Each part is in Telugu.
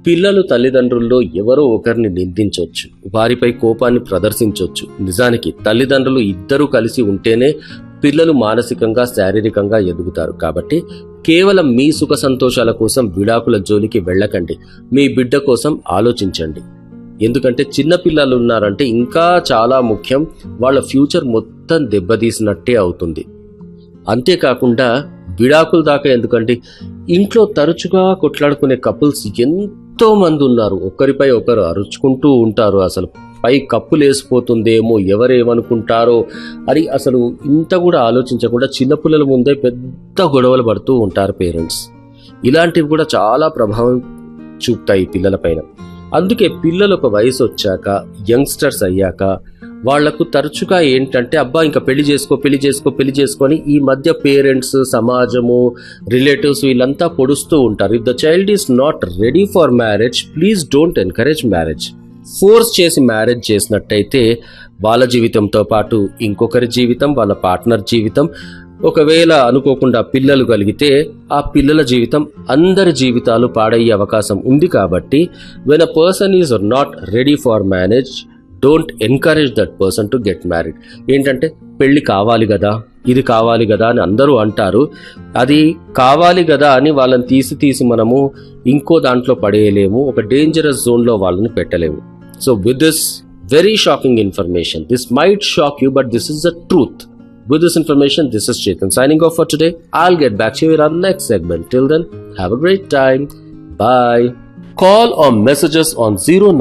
పిల్లలు తల్లిదండ్రుల్లో ఎవరో ఒకరిని నిందించవచ్చు వారిపై కోపాన్ని ప్రదర్శించవచ్చు నిజానికి తల్లిదండ్రులు ఇద్దరూ కలిసి ఉంటేనే పిల్లలు మానసికంగా శారీరకంగా ఎదుగుతారు కాబట్టి కేవలం మీ సుఖ సంతోషాల కోసం విడాకుల జోలికి వెళ్ళకండి మీ బిడ్డ కోసం ఆలోచించండి ఎందుకంటే చిన్న పిల్లలు ఉన్నారంటే ఇంకా చాలా ముఖ్యం వాళ్ళ ఫ్యూచర్ మొత్తం దెబ్బతీసినట్టే అవుతుంది అంతేకాకుండా విడాకుల దాకా ఎందుకంటే ఇంట్లో తరచుగా కొట్లాడుకునే కపుల్స్ ఎంతో మంది ఉన్నారు ఒకరిపై ఒకరు అరుచుకుంటూ ఉంటారు అసలు పై కప్పులు వేసిపోతుందేమో ఎవరేమనుకుంటారో అని అసలు ఇంత కూడా ఆలోచించకుండా చిన్నపిల్లల ముందే పెద్ద గొడవలు పడుతూ ఉంటారు పేరెంట్స్ ఇలాంటివి కూడా చాలా ప్రభావం చూపుతాయి పిల్లలపైన అందుకే పిల్లలు ఒక వయసు వచ్చాక యంగ్స్టర్స్ అయ్యాక వాళ్లకు తరచుగా ఏంటంటే అబ్బా ఇంకా పెళ్లి చేసుకో పెళ్లి చేసుకో పెళ్లి చేసుకొని ఈ మధ్య పేరెంట్స్ సమాజము రిలేటివ్స్ వీళ్ళంతా పొడుస్తూ ఉంటారు if the child is not ready for marriage please don't encourage marriage force చేసి మ్యారేజ్ చేసినట్టయితే వాళ్ళ జీవితంతో పాటు ఇంకొకరి జీవితం వాళ్ళ పార్ట్నర్ జీవితం ఒకవేళ అనుకోకుండా పిల్లలు కలిగితే ఆ పిల్లల జీవితం అందరి జీవితాలు పాడయ్యే అవకాశం ఉంది కాబట్టి when a person is not ready for marriage don't encourage that person to get married ఏంటంటే పెళ్లి కావాలి కదా ఇది కావాలి కదా అని అందరూ అంటారు అది కావాలి కదా అని వాళ్ళని తీసి తీసి మనము ఇంకో దాంట్లో పడేయలేము ఒక డేంజరస్ జోన్లో వాళ్ళని పెట్టలేము so with this very shocking information this might shock you but this is the truth With this information, this is Chetan signing off for today. I'll get back to you in our next segment. Till then, have a great time. Bye. Call or messages on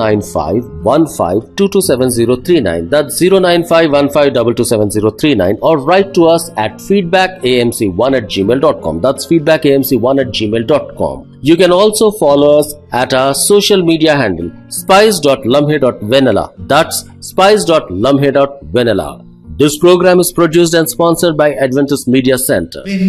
09515227039. That's 09515227039 or write to us at feedbackamc1 at gmail.com. That's feedbackamc1 at gmail.com. You can also follow us at our social media handle spice.lumhe.vanilla. That's spice.lumhe.vanilla. This program is produced and sponsored by Adventist Media Center.